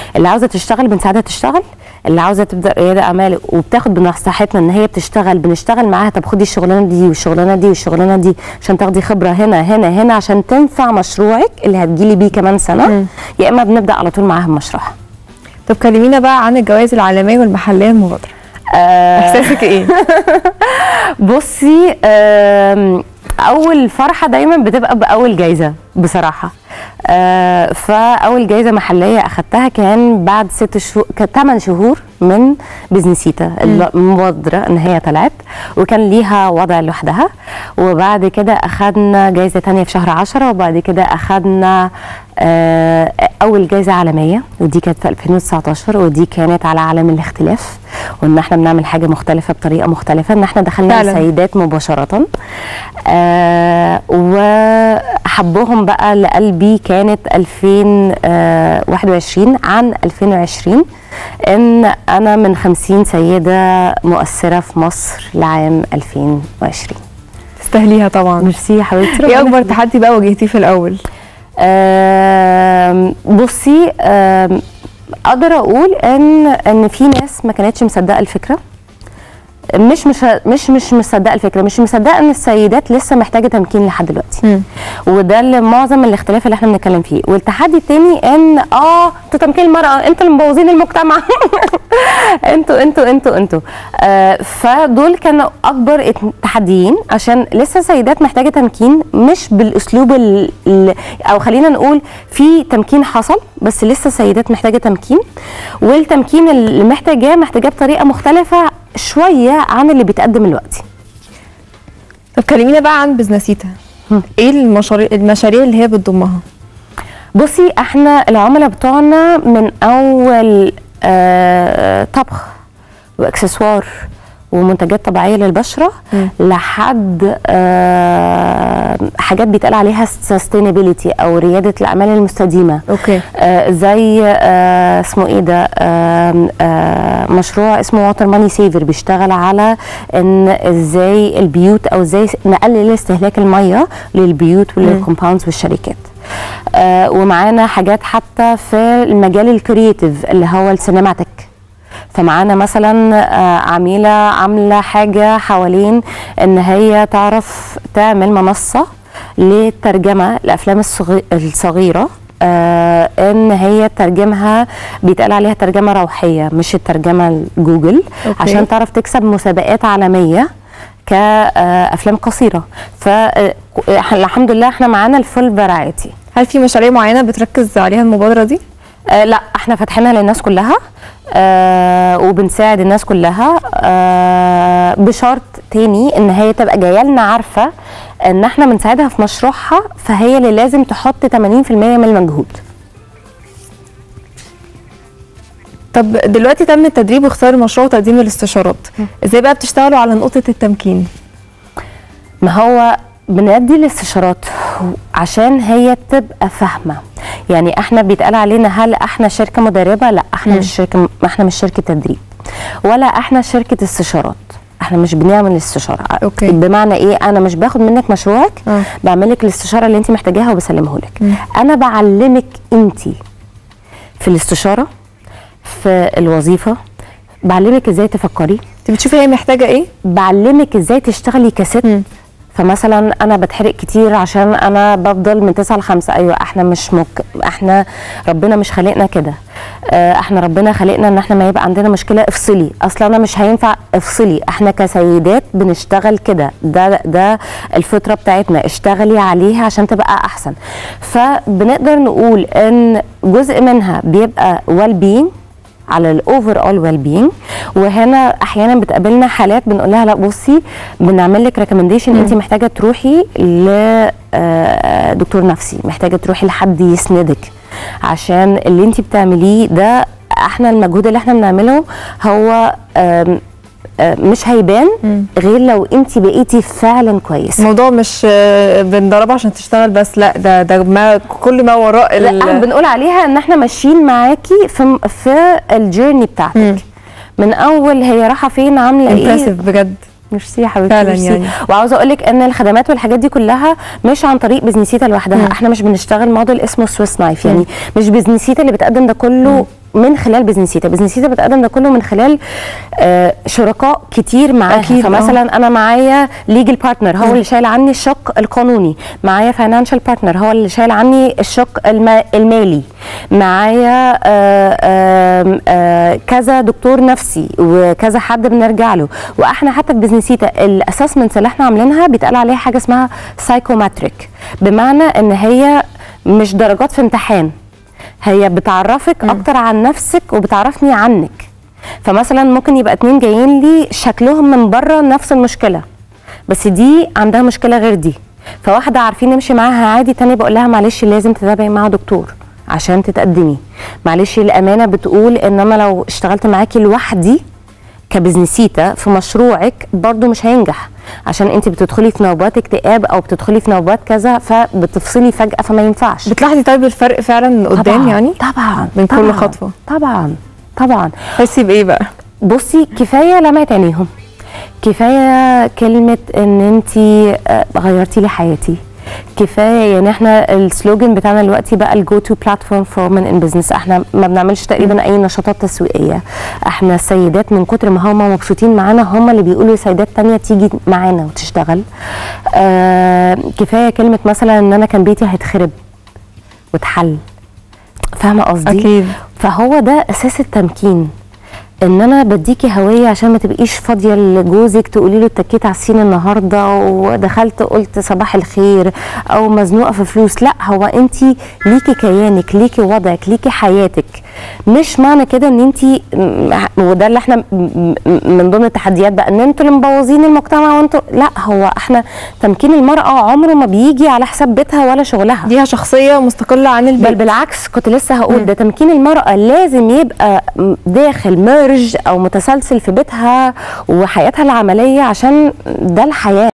اللي عاوزه تشتغل بنساعدها تشتغل اللي عاوزه تبدا رياده اعمال وبتاخد بنصيحتنا ان هي بتشتغل بنشتغل معاها طب خدي الشغلانه دي والشغلانه دي والشغلانه دي عشان تاخدي خبره هنا هنا هنا عشان تنفع مشروعك اللي هتجيلي بيه كمان سنه يا اما بنبدا على طول معاها بمشروعها طب كلمينا بقى عن الجوائز العالميه والمحليه المبادره آه احساسك ايه بصي آم، اول فرحه دايما بتبقى باول جايزه بصراحه آه، فاول جايزه محليه اخدتها كان بعد ست شهور كان 8 شهور من بزنسيتا المبادره ان هي طلعت وكان ليها وضع لوحدها وبعد كده اخدنا جايزه تانية في شهر 10 وبعد كده اخدنا آه، اول جايزه عالميه ودي كانت في 2019 ودي كانت على علم الاختلاف وان احنا بنعمل حاجه مختلفه بطريقه مختلفه ان احنا دخلنا فعلاً. السيدات مباشره آه وحبهم بقى لقلبي كانت 2021 عن 2020 ان انا من 50 سيده مؤثره في مصر لعام 2020 تستاهليها طبعا ميرسي يا حبيبتي ايه ربنا اكبر يخليك. تحدي بقى واجهتيه في الاول آم، بصي آم، اقدر اقول ان ان في ناس ما كانتش مصدقه الفكره مش مش مش مش مصدقه الفكره مش مصدقه ان السيدات لسه محتاجه تمكين لحد دلوقتي مم. وده اللي معظم الاختلاف اللي احنا بنتكلم فيه والتحدي التاني ان اه انتوا تمكين المراه انتوا اللي مبوظين المجتمع انتوا انتوا انتوا انتوا آه فدول كانوا اكبر ات- تحديين عشان لسه السيدات محتاجه تمكين مش بالاسلوب ال ال- او خلينا نقول في تمكين حصل بس لسه السيدات محتاجه تمكين والتمكين اللي محتاجاه محتاجاه بطريقه مختلفه شويه عن اللي بيتقدم دلوقتي طب كلمينا بقى عن بزنسيتا ايه المشاريع المشاريع اللي هي بتضمها بصي احنا العملاء بتوعنا من اول آه طبخ واكسسوار ومنتجات طبيعيه للبشره مم. لحد آه حاجات بيتقال عليها سستينابيليتي او رياده الاعمال المستديمه اوكي آه زي آه اسمه ايه ده آه آه مشروع اسمه واتر ماني سيفر بيشتغل على ان ازاي البيوت او ازاي نقلل استهلاك الميه للبيوت وللكومباوندز والشركات آه ومعانا حاجات حتى في المجال الكرييتيف اللي هو السينماتيك فمعانا مثلا آه، عميله عامله حاجه حوالين ان هي تعرف تعمل منصه للترجمه الافلام الصغي- الصغيره آه ان هي ترجمها بيتقال عليها ترجمه روحيه مش الترجمه الجوجل أوكي. عشان تعرف تكسب مسابقات عالميه كافلام قصيره فالحمد لله احنا معانا الفول فرايتي هل في مشاريع معينه بتركز عليها المبادره دي آه لا احنا فاتحينها للناس كلها آه وبنساعد الناس كلها آه بشرط تاني ان هي تبقى جايه لنا عارفه ان احنا بنساعدها في مشروعها فهي اللي لازم تحط 80% من المجهود طب دلوقتي تم التدريب واختيار المشروع وتقديم الاستشارات ازاي بقى بتشتغلوا على نقطه التمكين ما هو بندي الاستشارات عشان هي تبقى فاهمه يعني احنا بيتقال علينا هل احنا شركه مدربه لا احنا مم. مش شركه احنا مش شركه تدريب ولا احنا شركه استشارات احنا مش بنعمل استشاره أوكي. بمعنى ايه انا مش باخد منك مشروعك آه. بعمل لك الاستشاره اللي انت محتاجاها وبسلمه لك مم. انا بعلمك انت في الاستشاره في الوظيفه بعلمك ازاي تفكري انت بتشوفي هي محتاجه ايه بعلمك ازاي تشتغلي كست مم. فمثلا انا بتحرق كتير عشان انا بفضل من 9 ل 5 ايوه احنا مش مك... احنا ربنا مش خلقنا كده آه، احنا ربنا خلقنا ان احنا ما يبقى عندنا مشكله افصلي اصلا انا مش هينفع افصلي احنا كسيدات بنشتغل كده ده ده الفطره بتاعتنا اشتغلي عليها عشان تبقى احسن فبنقدر نقول ان جزء منها بيبقى ويل بينج على الاوفر اول ويل بينج وهنا احيانا بتقابلنا حالات بنقول لها لا بصي بنعمل لك ريكومنديشن انت محتاجه تروحي لدكتور نفسي محتاجه تروحي لحد يسندك عشان اللي انت بتعمليه ده احنا المجهود اللي احنا بنعمله هو آم، آم، مش هيبان غير لو انت بقيتي فعلا كويسه الموضوع مش آه، بنضربها عشان تشتغل بس لا ده ده ما كل ما وراء لا ال- احنا بنقول عليها ان احنا ماشيين معاكي في في الجيرني بتاعتك مم. من اول هي رايحه فين عامله ايه امبرسيف بجد ميرسي يا حبيبتي فعلا ميرسي. يعني. وعاوزه اقول لك ان الخدمات والحاجات دي كلها مش عن طريق بزنسيتا لوحدها احنا مش بنشتغل موديل اسمه سويس نايف يعني مش بزنسيتا اللي بتقدم ده كله من خلال بزنسيتا بزنسيتا بتقدم ده كله من خلال آه شركاء كتير معاها أكيد، آه. فمثلا انا معايا ليجل بارتنر هو اللي شايل عني الشق القانوني معايا فاينانشال بارتنر هو اللي شايل عني الشق الما المالي معايا آه، آم، آه، كذا دكتور نفسي وكذا حد بنرجع له واحنا حتى في بزنسيتا الاسسمنتس اللي احنا عاملينها بيتقال عليها حاجه اسمها سايكوماتريك بمعنى ان هي مش درجات في امتحان هي بتعرفك اكتر عن نفسك وبتعرفني عنك فمثلا ممكن يبقى اتنين جايين لي شكلهم من بره نفس المشكله بس دي عندها مشكله غير دي فواحده عارفين نمشي معاها عادي تاني بقول لها معلش لازم تتابعي مع دكتور عشان تتقدمي معلش الامانه بتقول ان انا لو اشتغلت معاكي لوحدي كبزنسيتا في مشروعك برضو مش هينجح عشان انت بتدخلي في نوبات اكتئاب او بتدخلي في نوبات كذا فبتفصلي فجاه فما ينفعش بتلاحظي طيب الفرق فعلا قدام طبعاً، يعني طبعا من كل طبعاً، خطوة. طبعا طبعا تحسي بايه بقى بصي كفايه لمعه عينيهم كفايه كلمه ان انت غيرتي لي حياتي كفايه يعني احنا السلوجن بتاعنا دلوقتي بقى الجو تو بلاتفورم فور من ان بزنس احنا ما بنعملش تقريبا اي نشاطات تسويقيه احنا السيدات من كتر ما هم مبسوطين معانا هم اللي بيقولوا لسيدات تانية تيجي معانا وتشتغل آه كفايه كلمه مثلا ان انا كان بيتي هيتخرب واتحل فاهمه قصدي أكيد. فهو ده اساس التمكين ان انا بديكي هويه عشان ما تبقيش فاضيه لجوزك تقولي له اتكيت على السين النهارده ودخلت قلت صباح الخير او مزنوقه في فلوس لا هو انت ليكي كيانك ليكي وضعك ليكي حياتك مش معنى كده ان انت وده اللي احنا م- م- من ضمن التحديات بقى ان انتوا اللي مبوظين المجتمع وانتوا لا هو احنا تمكين المراه عمره ما بيجي على حساب بيتها ولا شغلها ليها شخصيه مستقله عن بل البيت بالعكس كنت لسه هقول ده تمكين المرأة لازم يبقى م- داخل ميرج أو متسلسل في بيتها وحياتها العملية عشان ده الحياة